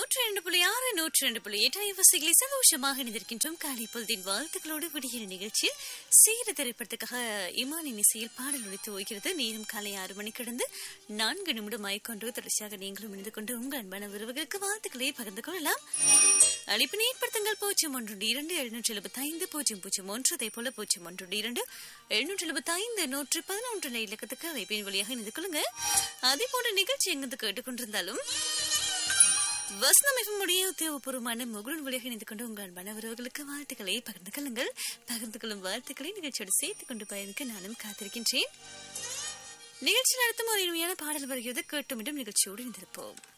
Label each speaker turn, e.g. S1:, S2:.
S1: நூற்றி ரெண்டு புள்ளி ஆறு நூற்றி ரெண்டு புள்ளி எட்டு ஐவசிகளை சந்தோஷமாக இணைந்திருக்கின்றோம் காலை பொழுதின் வாழ்த்துக்களோடு விடுகிற நிகழ்ச்சியில் சீர திரைப்படத்துக்காக இமானின் இசையில் பாடல் உடைத்து ஓய்கிறது நேரம் காலை ஆறு மணி கடந்து நான்கு நிமிடம் ஆய்கொண்டு தொடர்ச்சியாக நீங்களும் இணைந்து கொண்டு உங்கள் அன்பான உறவுகளுக்கு வாழ்த்துக்களை பகிர்ந்து கொள்ளலாம் அழைப்பினை ஏற்படுத்துங்கள் பூஜ்ஜியம் ஒன்று இரண்டு எழுநூற்றி எழுபத்தி ஐந்து பூஜ்ஜியம் பூஜ்ஜியம் ஒன்று அதே போல பூஜ்ஜியம் ஒன்று இரண்டு எழுநூற்றி எழுபத்தி ஐந்து நூற்றி பதினொன்று இலக்கத்துக்கு அழைப்பின் வழியாக இணைந்து கொள்ளுங்க அதே போன்ற நிகழ்ச்சி எங்கிருந்து கேட்டுக்கொண்டிருந்தாலும் வசனம் எஃப்எம்முடைய உத்தியோகபூர்வமான முகுடன் வழியாக இணைந்து கொண்டு உங்கள் அன்பான உறவுகளுக்கு வாழ்த்துக்களை பகிர்ந்து கொள்ளுங்கள் பகிர்ந்து கொள்ளும் வாழ்த்துக்களை நிகழ்ச்சியோடு சேர்த்துக் கொண்டு பயணிக்க நானும் காத்திருக்கின்றேன் நிகழ்ச்சி நடத்தும் ஒரு இனிமையான பாடல் வருகிறது கேட்டுமிடும் நிகழ்ச்சியோடு இணைந்திருப்போம்